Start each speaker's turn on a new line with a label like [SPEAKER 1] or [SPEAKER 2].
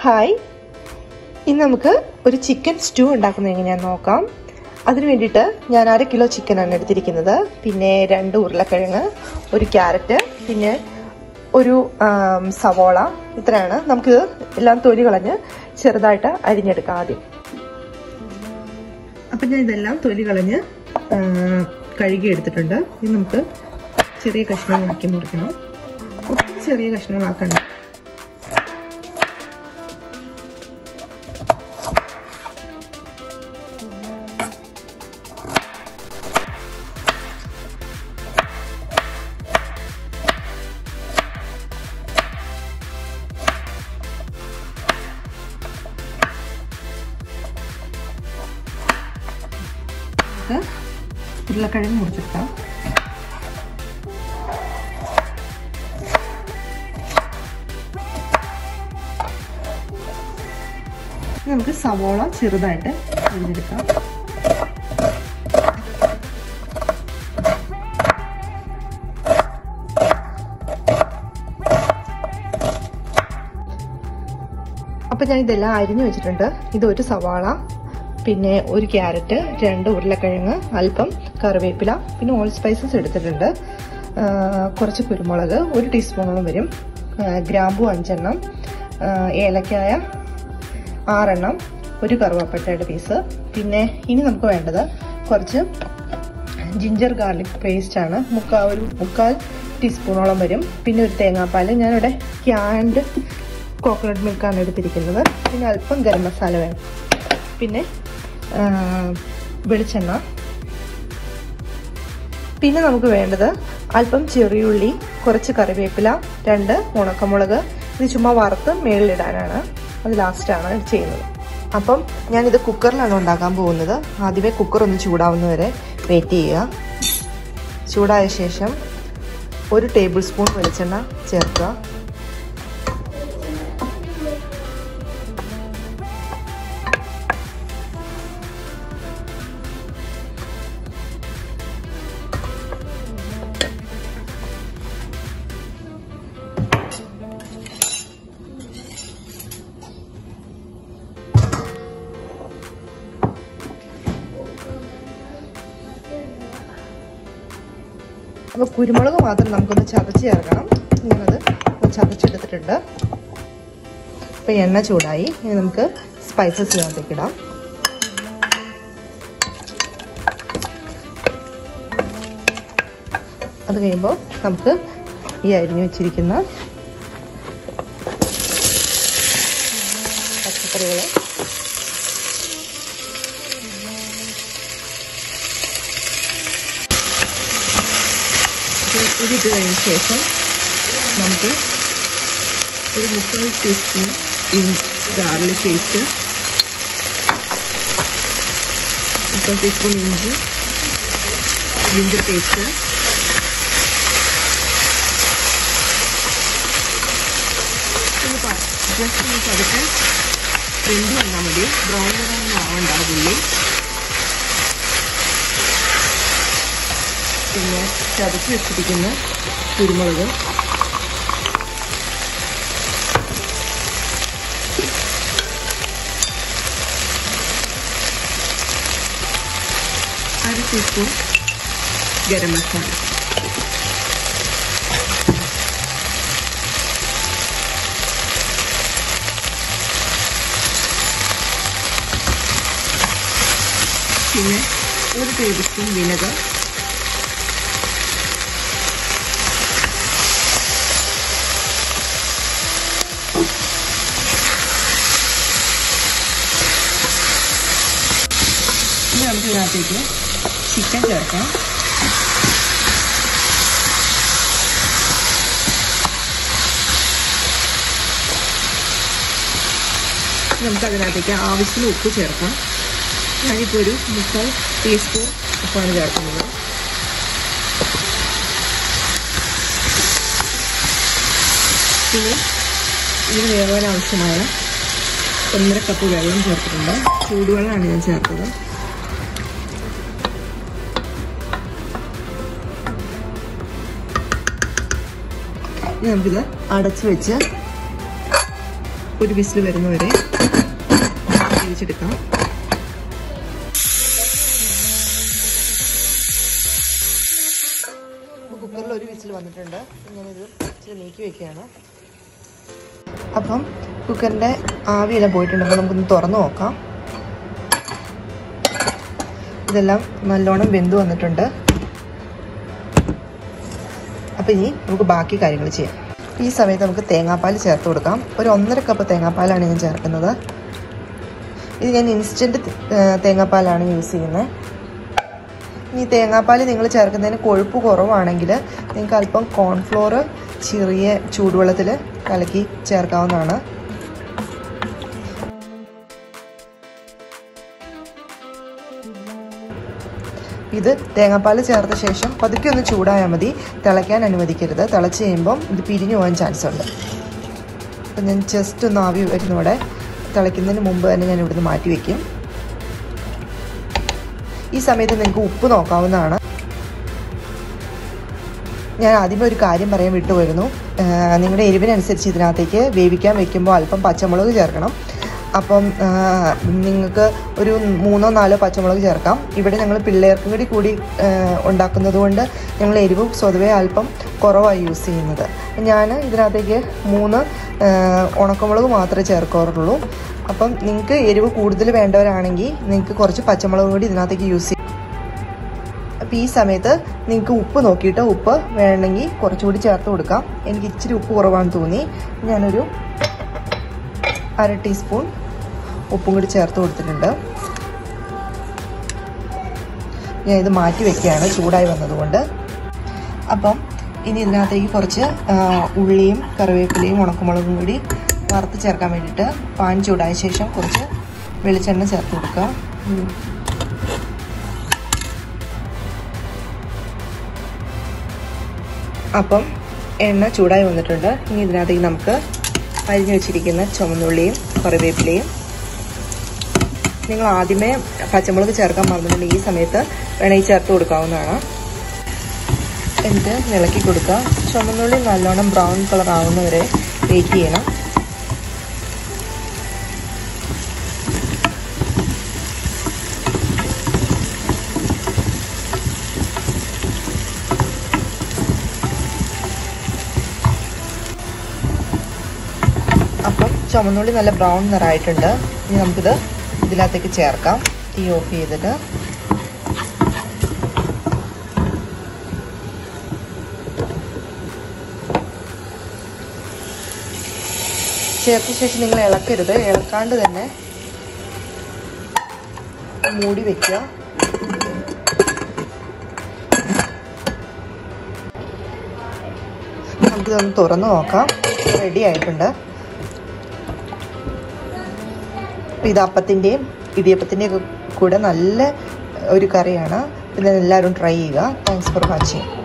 [SPEAKER 1] hi ഇന്ന് നമുക്ക് ഒരു ചിക്കൻ സ്റ്റൂ ഉണ്ടാക്കുന്നത് എങ്ങനെയാണെന്ന് നോക്കാം അതിന് വേണ്ടിയിട്ട് ഞാൻ അര കിലോ ചിക്കനാണ് എടുത്തിരിക്കുന്നത് പിന്നെ രണ്ട് ഉരുളക്കിഴങ്ങ് ഒരു ക്യാരറ്റ് പിന്നെ ഒരു ആം, സവോള ഇത്രയാണ് നമുക്ക് എല്ലാം തൊലി കളഞ്ഞ് ചെറുതായിട്ട് അരിഞ്ഞെടുക്കാം ആദ്യം അപ്പം ഞാൻ ഇതെല്ലാം തൊലി കളഞ്ഞ് ആ, കഴുകി എടുത്തിട്ടുണ്ട് ഇത് നമുക്ക് ചെറിയ കഷ്ണങ്ങളാക്കി മുറിക്കണം ഒത്തിരി ചെറിയ കഷ്ണങ്ങളാക്കണ്ട നമുക്ക് ഉരുളക്കിഴങ്ങ് മുറിച്ചെടുക്കാം ഇനി നമുക്ക് സവോള ചെറുതായിട്ട് അരിഞ്ഞെടുക്കാം അപ്പം ഞാൻ ഇതെല്ലാം അരിഞ്ഞു വെച്ചിട്ടുണ്ട് ഇത് ഒരു സവാള പിന്നെ ഒരു ക്യാരറ്റ് രണ്ട് ഉരുളക്കിഴങ്ങ് അല്പം കറിവേപ്പില പിന്നെ ഓൾ സ്പൈസസ് എടുത്തിട്ടുണ്ട് ആ, കുറച്ച് കുരുമുളക് ഒരു ടീസ്പൂണോളം വരും ആ, ഗ്രാമ്പു അഞ്ചെണ്ണം ആ, ഏലക്കായ ആറെണ്ണം ഒരു കറുവാപ്പട്ടയുടെ പീസ് പിന്നെ ഇനി നമുക്ക് വേണ്ടത് കുറച്ച് ജിഞ്ചർ ഗാർലിക് പേസ്റ്റ് ആണ് മുക്കാൽ ഒരു മുക്കാൽ ടീസ്പൂണോളം വരും പിന്നെ ഒരു തേങ്ങാപ്പാൽ ഞാനിവിടെ ക്യാൻഡ് കോക്കനട്ട് മിൽക്കാണ് എടുത്തിരിക്കുന്നത് പിന്നെ അല്പം ഗരം മസാല വേണം പിന്നെ ആ, വെളിച്ചെണ്ണ പിന്നെ നമുക്ക് വേണ്ടത് അല്പം ചെറിയുള്ളി കുറച്ച് കറിവേപ്പില രണ്ട് ഉണക്കമുളക് ഇത് ചുമ്മാ വറുത്ത് മേളിലിടാനാണ് അത് ലാസ്റ്റാണ് ചെയ്യുന്നത് അപ്പം ഞാനിത് കുക്കറിലാണ് ഉണ്ടാക്കാൻ പോകുന്നത് ആദ്യമേ കുക്കർ ഒന്ന് ചൂടാവുന്നവരെ വെയിറ്റ് ചെയ്യുക ചൂടായ ശേഷം ഒരു ടേബിൾ സ്പൂൺ വെളിച്ചെണ്ണ ചേർക്കുക അപ്പോൾ കുരുമുളക് മാത്രം നമുക്കൊന്ന് ചതച്ച് ചേർക്കണം ഞാനത് ഒന്ന് ചതച്ചെടുത്തിട്ടുണ്ട് അപ്പോൾ എണ്ണ ചൂടായി ഇനി നമുക്ക് സ്പൈസസ് ഇതിനകത്തേക്ക് ഇടാം അത് കഴിയുമ്പോൾ നമുക്ക് ഈ അരിഞ്ഞു വെച്ചിരിക്കുന്ന പച്ചക്കറികൾ ഇതിട്ട് കഴിഞ്ഞ ശേഷം നമുക്ക് ഒരു മുക്കാൽ ടീസ്പൂൺ ഗാർലിക് പേസ്റ്റ് മുക്കാൽ ടീസ്പൂൺ ഇഞ്ചി ജിഞ്ചർ പേസ്റ്റ് ജസ്റ്റ് ഒന്ന് പതുക്കെ ഫ്രണ്ട് വന്നാൽ മതി ബ്രൗൺ കളറൊന്നും ആവണ്ട ആ ഉള്ളി പിന്നെ ചതച്ച് വെച്ചിരിക്കുന്ന കുരുമുളക് അര ടീസ്പൂൺ ഗരം മസാല പിന്നെ ഒരു ടേബിൾ സ്പൂൺ വിനെഗർ ഇനി നമുക്ക് ഇതിനകത്തേക്ക് ചിക്കൻ ചേർക്കാം നമുക്ക് അതിനകത്തേക്ക് ആവശ്യത്തിന് ഉപ്പ് ചേർക്കാം ഞാനിപ്പോൾ ഒരു മുക്കാൽ ടീസ്പൂൺ ഉപ്പാണ് ചേർക്കുന്നത് പിന്നെ ഇതിന് വേവാൻ ആവശ്യമായ ഒന്നര കപ്പ് വെള്ളം ചേർത്തിട്ടുണ്ട് ചൂടുവെള്ളമാണ് ഞാൻ ചേർത്തത് ഇനി നമുക്കിത് അടച്ചു വെച്ച് ഒരു വിസിൽ വരുന്നവരെ വേവിച്ചെടുക്കാം കുക്കറിൽ ഒരു വിസിൽ വന്നിട്ടുണ്ട് ഞാനിത് ഇച്ചിരി നീക്കി വെക്കുകയാണ് അപ്പം കുക്കറിൻ്റെ ആവിയെല്ലാം പോയിട്ടുണ്ട് അപ്പോൾ നമുക്കൊന്ന് തുറന്ന് നോക്കാം ഇതെല്ലാം നല്ലോണം വെന്ത് വന്നിട്ടുണ്ട് അപ്പം ഇനി നമുക്ക് ബാക്കി കാര്യങ്ങൾ ചെയ്യാം ഈ സമയത്ത് നമുക്ക് തേങ്ങാപ്പാൽ ചേർത്ത് കൊടുക്കാം ഒരു ഒന്നര കപ്പ് തേങ്ങാപ്പാലാണ് ഞാൻ ചേർക്കുന്നത് ഇത് ഞാൻ ഇൻസ്റ്റൻറ്റ് തേങ്ങാപ്പാലാണ് യൂസ് ചെയ്യുന്നത് ഈ തേങ്ങാപ്പാൽ നിങ്ങൾ ചേർക്കുന്നതിന് കൊഴുപ്പ് കുറവാണെങ്കിൽ നിങ്ങൾക്ക് അല്പം കോൺഫ്ലോർ ചെറിയ ചൂടുവെള്ളത്തിൽ കലക്കി ചേർക്കാവുന്നതാണ് ഇത് തേങ്ങാപ്പാൽ ചേർത്ത ശേഷം പതുക്കെ ഒന്ന് ചൂടായാൽ മതി തിളയ്ക്കാൻ അനുവദിക്കരുത് തിളച്ച് കഴിയുമ്പം ഇത് പിരിഞ്ഞു പോകാൻ ചാൻസ് ഉണ്ട് അപ്പം ഞാൻ ജസ്റ്റ് ഒന്ന് ആവി വരുന്നവിടെ തിളയ്ക്കുന്നതിന് മുമ്പ് തന്നെ ഞാൻ ഇവിടുന്ന് മാറ്റി വയ്ക്കും ഈ സമയത്ത് നിങ്ങൾക്ക് ഉപ്പ് നോക്കാവുന്നതാണ് ഞാൻ ആദ്യമേ ഒരു കാര്യം പറയാൻ വിട്ടുപോയിരുന്നു നിങ്ങളുടെ എരിവിനനുസരിച്ച് ഇതിനകത്തേക്ക് വേവിക്കാൻ വെക്കുമ്പോൾ അല്പം പച്ചമുളക് ചേർക്കണം അപ്പം നിങ്ങൾക്ക് ഒരു മൂന്നോ നാലോ പച്ചമുളക് ചേർക്കാം ഇവിടെ ഞങ്ങൾ പിള്ളേർക്കും കൂടി കൂടി ഉണ്ടാക്കുന്നത് കൊണ്ട് ഞങ്ങൾ എരിവ് സ്വതവേ അല്പം കുറവായി യൂസ് ചെയ്യുന്നത് ഞാൻ ഇതിനകത്തേക്ക് മൂന്ന് ഉണക്കമുളക് മാത്രമേ ചേർക്കാറുള്ളൂ അപ്പം നിങ്ങൾക്ക് എരിവ് കൂടുതൽ വേണ്ടവരാണെങ്കിൽ നിങ്ങൾക്ക് കുറച്ച് പച്ചമുളക് കൂടി ഇതിനകത്തേക്ക് യൂസ് ചെയ്യാം അപ്പോൾ ഈ സമയത്ത് നിങ്ങൾക്ക് ഉപ്പ് നോക്കിയിട്ട് ഉപ്പ് വേണമെങ്കിൽ കുറച്ചുകൂടി ചേർത്ത് കൊടുക്കാം എനിക്ക് ഇച്ചിരി ഉപ്പ് കുറവാണെന്ന് തോന്നി ഞാനൊരു അര ടീസ്പൂൺ ഉപ്പും കൂടി ചേർത്ത് കൊടുത്തിട്ടുണ്ട് ഞാൻ ഇത് മാറ്റി വെക്കുകയാണ് ചൂടായി വന്നതുകൊണ്ട് അപ്പം ഇനി ഇതിനകത്തേക്ക് കുറച്ച് ഉള്ളിയും കറിവേപ്പിലയും ഉണക്കമുളകും കൂടി വറുത്ത് ചേർക്കാൻ വേണ്ടിയിട്ട് പാൻ ചൂടായ ശേഷം കുറച്ച് വെളിച്ചെണ്ണ ചേർത്ത് കൊടുക്കുക അപ്പം എണ്ണ ചൂടായി വന്നിട്ടുണ്ട് ഇനി ഇതിനകത്തേക്ക് നമുക്ക് അരിഞ്ഞു വെച്ചിരിക്കുന്ന ചുമന്നുള്ളിയും കറിവേപ്പിലയും നിങ്ങൾ ആദ്യമേ പച്ചമുളക് ചേർക്കാൻ മറന്നിട്ടുണ്ടെങ്കിൽ ഈ സമയത്ത് വേണമെങ്കിൽ ചേർത്ത് കൊടുക്കാവുന്നതാണ് എന്നിട്ട് ഇളക്കി കൊടുക്കുക ചുമന്നുള്ളി നല്ലോണം ബ്രൗൺ കളർ ആവുന്നവരെ വെയിറ്റ് ചെയ്യണം അപ്പം ചുമന്നുള്ളി നല്ല ബ്രൗൺ നിറായിട്ടുണ്ട് ഇനി നമുക്കിത് ഇതിനകത്തേക്ക് ചേർക്കാം തീ ഓഫ് ചെയ്തിട്ട് ചേർത്ത ശേഷം നിങ്ങൾ ഇളക്കരുത് ഇളക്കാണ്ട് തന്നെ മൂടി വെക്കുക നമുക്കിതൊന്ന് തുറന്ന് നോക്കാം റെഡി ആയിട്ടുണ്ട് ഇത് അപ്പത്തിൻ്റെയും ഇടിയപ്പത്തിൻ്റെയും കൂടെ നല്ല ഒരു കറിയാണ് ഇത് എല്ലാവരും ട്രൈ ചെയ്യുക താങ്ക്സ് ഫോർ വാച്ചിങ്